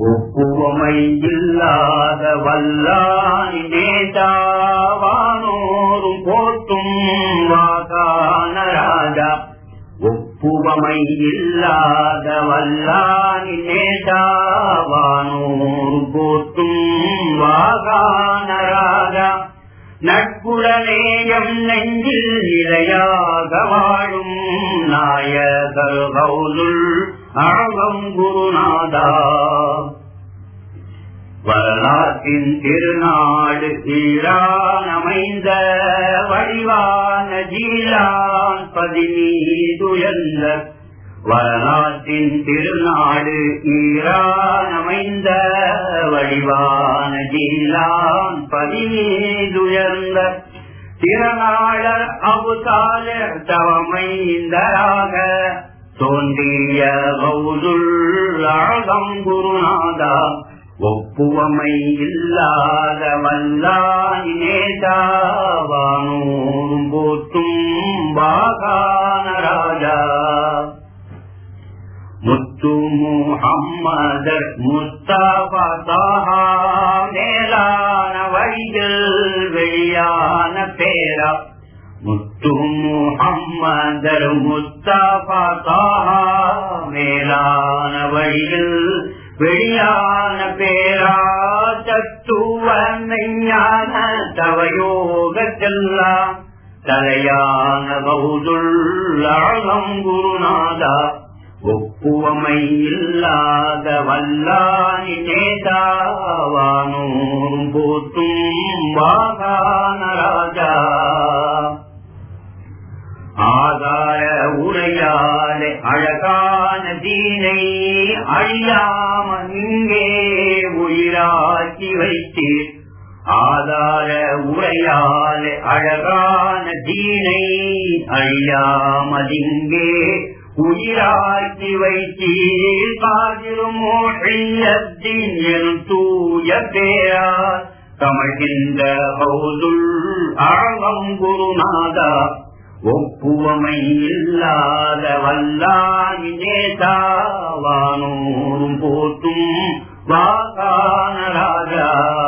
ஒப்புவமை இல்லாத வல்லானி நேதாவானோரும் போற்றும் வாகான ராஜா ஒப்புவமை இல்லாத வல்லானி நேதாவானோரும் போற்றும் வாகான ராஜா நட்புடனேயம் நெஞ்சில் நிலையாக வாழும் நாயகர் கௌதுல் அழகம் குருநாதா வரலாற்றின் திருநாடு ஈரான் அமைந்த வடிவான ஜீலான் பதினீதுயர்ந்த வரலாற்றின் திருநாடு ஈரான் அமைந்த வடிவான ஜீலான் பதினீதுயர்ந்த திறனாளர் அவுதாளர் தவமைந்தராக தோன்றிய கௌதுல் அழகம் குருநாதா ஒப்புவமை இல்லாத வல்லாய் நேதாவானோரும் போற்றும் பாகான ராஜா முத்து முஹம்மதர் முஸ்தபா தாஹா மேலான வழிகள் வெளியான பேரா முத்து முஹம்மதர் முஸ்தபா தாஹா மேலான வழிகள் வெளியான பேரா தத்துவ ஞான தவயோகத்தெல்லாம் தலையான பௌதுல் அழகம் குருநாதா ஒப்புவமை இல்லாத வல்லானி நேதாவானோரும் போற்றும் வாகான ராஜா ஆதார உரையாலே அழகான தீனை அழியாம இங்கே உயிராக்கி வைத்தீர் ஆதார உரையாலே அழகான தீனை அழியாமதிங்கே உயிராக்கி வைத்தீர் காதிலும் மோழியத்தின் எனும் தூய பேரார் கமழ்கின்ற பௌதுல் அழகம் குருநாதா ஒப்புவமை இல்லாத வல்லானி நேதாவானோரும் போற்றும் வாகான ராஜா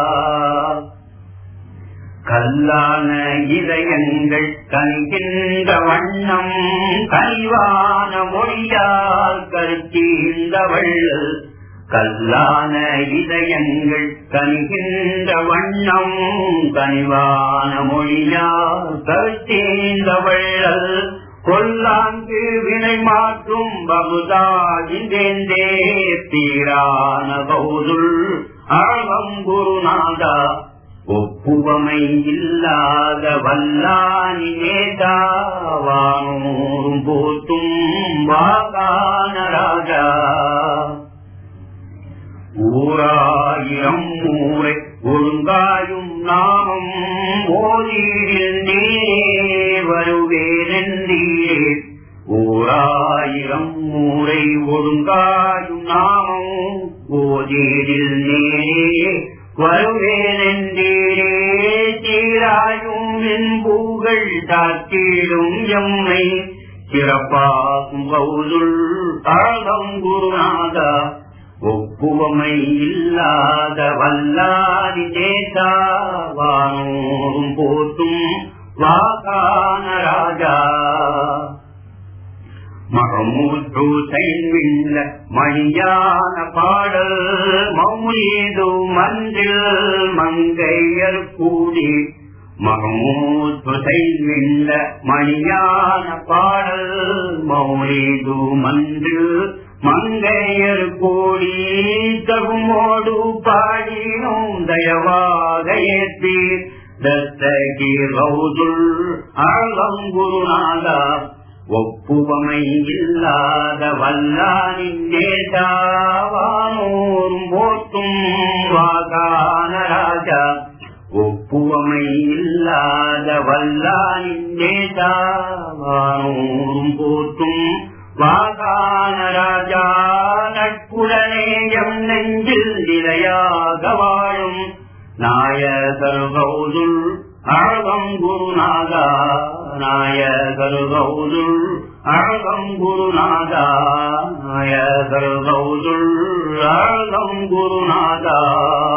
கல்லான இதயங்கள் கணிகின்ற வண்ணம் கனிவான மொழியால் கருத்தீர்ந்த வள்ளல் கல்லான இதயங்கள் கணிகின்ற வண்ணம் கனிவான மொழியால் கருத்தீர்ந்த வள்ளல் கொல்லாங்கு வினை மாற்றும் பகுதாஜிந்தேந்தே தீரான பௌதுல் அழகம் குருநாதா ஒப்புவமை இல்லாத வல்லானி நேதாவானோரும் போற்றும் வாகான ராஜா ஊராயிரம் ஊரை ஒழுங்காயும் நாமம் ஓதியில் நீரே வருவேனென்றீரே ஓராயிரம் ஊரை ஒழுங்காயும் நாமம் ஓதியில் நீரே வருவேனென்றீரே சீராயும் என்பூகள் தாக்கிடும் எம்மை சிறப்பாகும் பௌதுல் அழகம் குருநாதா ஒப்புவமை இல்லாத வல்லாதி தேசாவானோரும் போற்றும் வாகான ராஜா மகமூத் ஹுசைன் வில்ல மணியான பாடல் மௌலீது மன்றில் மங்கையர் கூடி மகமூத் ஹுசைன் வில்ல மணியான பாடல் மௌலீது மன்றில் மங்கையர் கூடி தகுமோடு பாடினோம் தயவாக ஏற்பீர் தத்தகீர் ரவுதுல் அழகம் குருநாதா ஒப்புவமை இல்லாத வல்லானின் நேதாவானோரும் போற்றும் வாகான ராஜா ஒப்புவமை இல்லாத வல்லானின் நேதாவானோரும் போற்றும் வாகான ராஜா நட்புடனே எம் நெஞ்சில் நிலையாக வாழும் நாயகர் கௌதுல் அழகம் குருநாதா நாயகர் கௌதுல் அழகம் குருநாதாய சர்வௌதுள் அழகம் குருநாதா